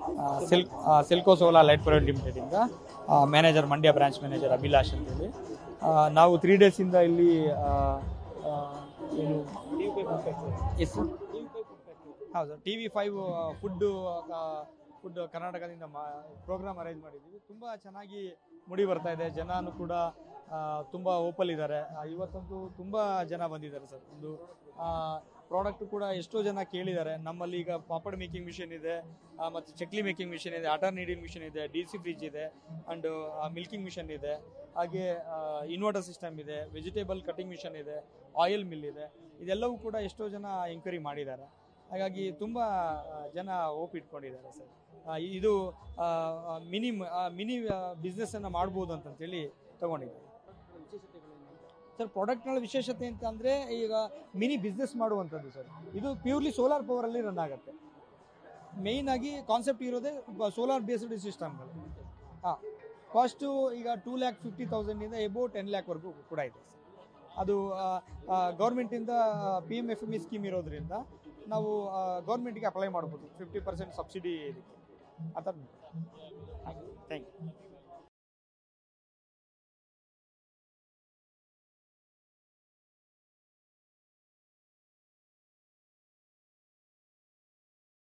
silk ಸಿಲ್ಕೋ solar light private ಲಿಮಿಟೆಡಿಂದ manager Mandya branch manager Abhilash ಅಂತೇಳಿ ಆ, ನಾವು ತ್ರೀ ಡೇಸಿಂದ ಇಲ್ಲಿ ಆ, ಆ, ಏನು ಎಸ್ ಹೌದು T V five food food ಕರ್ನಾಟಕದಿಂದ ಮಾ ಪ್ರೋಗ್ರಾಮ್ ಅರೇಂಜ್ ಮಾಡಿದ್ದೀವಿ ತುಂಬ ಚೆನ್ನಾಗಿ ಮುಡಿ ಬರ್ತಾ ಇದೆ ಜನನು ಕೂಡ ಆ, ತುಂಬ ಓಪಲ್ ಇದ್ದಾರೆ ಆ, ಇವತ್ತಂತೂ ತುಂಬ ಜನ ಬಂದಿದ್ದಾರೆ ಸರ್ ಒಂದು ಪ್ರಾಡಕ್ಟ್ ಕೂಡ ಎಷ್ಟೋ ಜನ ಕೇಳಿದ್ದಾರೆ ನಮ್ಮಲ್ಲಿ ಈಗ ಪಾಪಡ್ ಮೇಕಿಂಗ್ ಮಿಷಿನ್ ಇದೆ ಆ, ಮತ್ತು ಚಕ್ಲಿ ಮೇಕಿಂಗ್ ಮಿಷಿನ್ ಇದೆ ಆಟರ್ ನೀಡಿಂಗ್ ಮಿಷಿನ್ ಇದೆ ಡಿ ಸಿ ಫ್ರಿಜ್ ಇದೆ ಆ್ಯಂಡ್ ಮಿಲ್ಕಿಂಗ್ ಮಿಷನ್ ಇದೆ ಹಾಗೆ ಇನ್ವರ್ಟರ್ ಸಿಸ್ಟಮ್ ಇದೆ ವೆಜಿಟೇಬಲ್ ಕಟಿಂಗ್ ಮಿಷನ್ ಇದೆ ಆಯಿಲ್ ಮಿಲ್ ಇದೆ ಇದೆಲ್ಲವೂ ಕೂಡ ಎಷ್ಟೋ ಜನ ಎಂಕ್ವೈರಿ ಮಾಡಿದ್ದಾರೆ ಹಾಗಾಗಿ ತುಂಬ ಜನ ಓಪ್ ಇಟ್ಕೊಂಡಿದ್ದಾರೆ ಸರ್ ಆ, ಇದು ಮಿನಿ ಮಿನಿ ಬಿಸ್ನೆಸ್ಸನ್ನು ಮಾಡ್ಬೋದು ಅಂತಂತೇಳಿ ತಗೊಂಡಿದ್ದಾರೆ ಸರ್ ಪ್ರಾಡಕ್ಟ್ಗಳ ವಿಶೇಷತೆ ಅಂತ ಅಂದರೆ ಈಗ ಮಿನಿ ಬಿಸ್ನೆಸ್ ಮಾಡುವಂಥದ್ದು ಸರ್ ಇದು ಪ್ಯೂರ್ಲಿ ಸೋಲಾರ್ ಪವರಲ್ಲಿ ರನ್ ಆಗುತ್ತೆ ಮೇಯ್ನ್ ಆಗಿ ಕಾನ್ಸೆಪ್ಟ್ ಇರೋದೇ ಸೋಲಾರ್ ಬೇಸ್ಡ್ ಸಿಸ್ಟಮ್ಗಳು ಹಾಂ ಕಾಸ್ಟು ಈಗ ಟೂ ಲ್ಯಾಕ್ ಫಿಫ್ಟಿ ತೌಸಂಡಿಂದ ಎಬೋ ಟೆನ್ ಲ್ಯಾಕ್ವರೆಗೂ ಕೂಡ ಇದೆ ಸರ್ ಅದು ಗೌರ್ಮೆಂಟಿಂದ P M F M E scheme ಇರೋದ್ರಿಂದ ನಾವು ಗೌರ್ಮೆಂಟಿಗೆ ಅಪ್ಲೈ ಮಾಡ್ಬೋದು ಫಿಫ್ಟಿ ಪರ್ಸೆಂಟ್ ಸಬ್ಸಿಡಿ ಇದಕ್ಕೆ ಆ ಥರ ಥ್ಯಾಂಕ್ ಯು